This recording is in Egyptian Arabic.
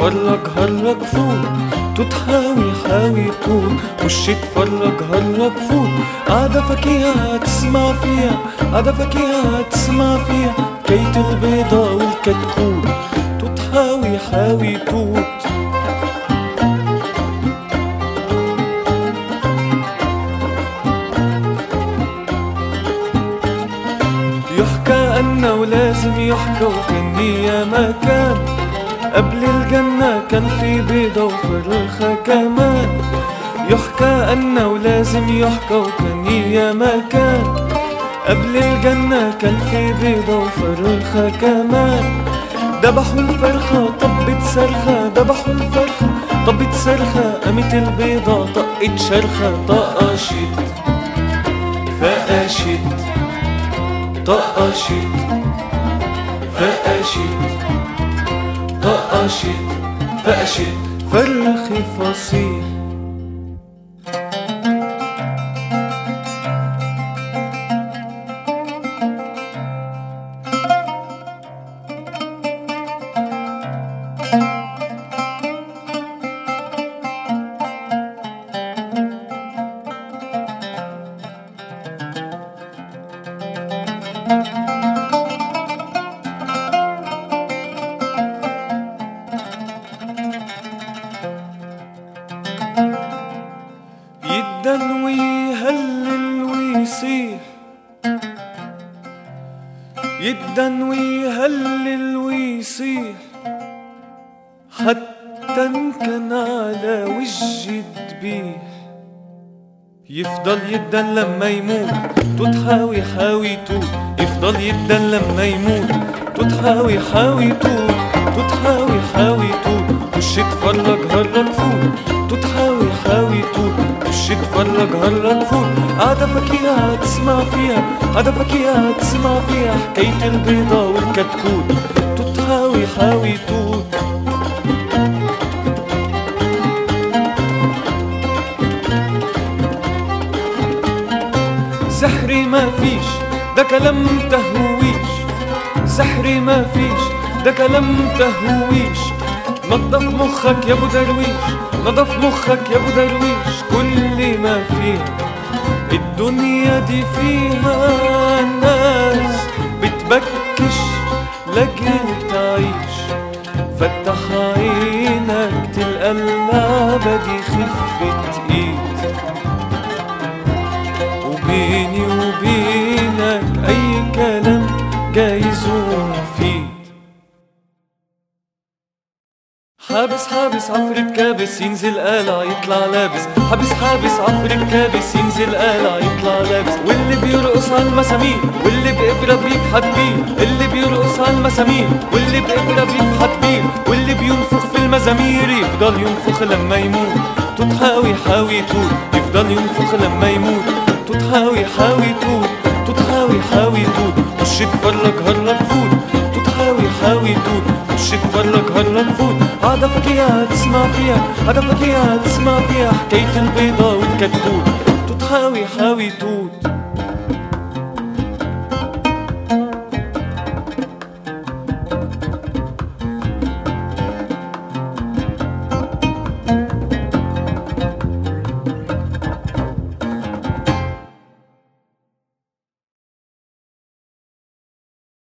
تتفرج هرج فوق توت حاوي حاوي توت خش اتفرج هرج فوق قاعدة فكيها تسمع فيها قاعدة فكيها تسمع فيها كيت البيضة والكتكوت توت حاوي حاوي توت يحكى أنه ولازم يحكى وكني يا مكان قبل الجنة كان في بيضة وفرخة كمان يحكى أنه ولازم يحكى وكني يا مكان قبل الجنة كان في بيضة وفرخة كمان ذبحوا الفرخة طبت صرخة ذبحوا الفرخة طبت صرخة قامت البيضة طقت شرخة طقشت فقشت طقشت فقشت طقشت فقشت فرخ فصيح يدن ويهلل ويصيح يدن ويهلل ويصيح حتى إن كان على وجه ذبيح يفضل يدن لما يموت تتحاوي حاوي توت يفضل يدن لما يموت تتحاوي حاوي توت تتحاوي حاوي توت وش اتفرج هرج فوت تتحاوي حاوي توت وش اتفرج هرج فوت قاعدة فكيها تسمع فيها قاعدة فكيها تسمع فيها حكاية البيضة والكتكوت تتحاوي حاوي توت سحري ما فيش ده كلام تهويش سحري ما فيش ده كلام تهويش نضف مخك يا ابو درويش نضف مخك يا ابو درويش كل ما فيها الدنيا دي فيها ناس بتبكش لاجل تعيش فتح عينك تلقى اللعبة دي خفة ايد وبيني وبينك أي كلام جايز ومفيد حابس حابس عفريت كابس ينزل قالع يطلع لابس حابس حابس عفريت كابس ينزل قالع يطلع لابس واللي بيرقص على المسامير واللي بإبرة بيفحت بيه اللي بيرقص على المسامير واللي بإبرة بيفحت بيه واللي بينفخ في المزامير يفضل ينفخ لما يموت تتحاوي حاوي توت يفضل ينفخ لما يموت تتحاوي حاوي توت تتحاوي حاوي توت خش اتفرج هرج فوت تتحاوي حاوي توت خش اتفرج هرج فوت قاعدة فكيها تسمع فيها قاعدة فكيها تسمع فيها حكاية البيضة والكتكوت تتحاوي حاوي توت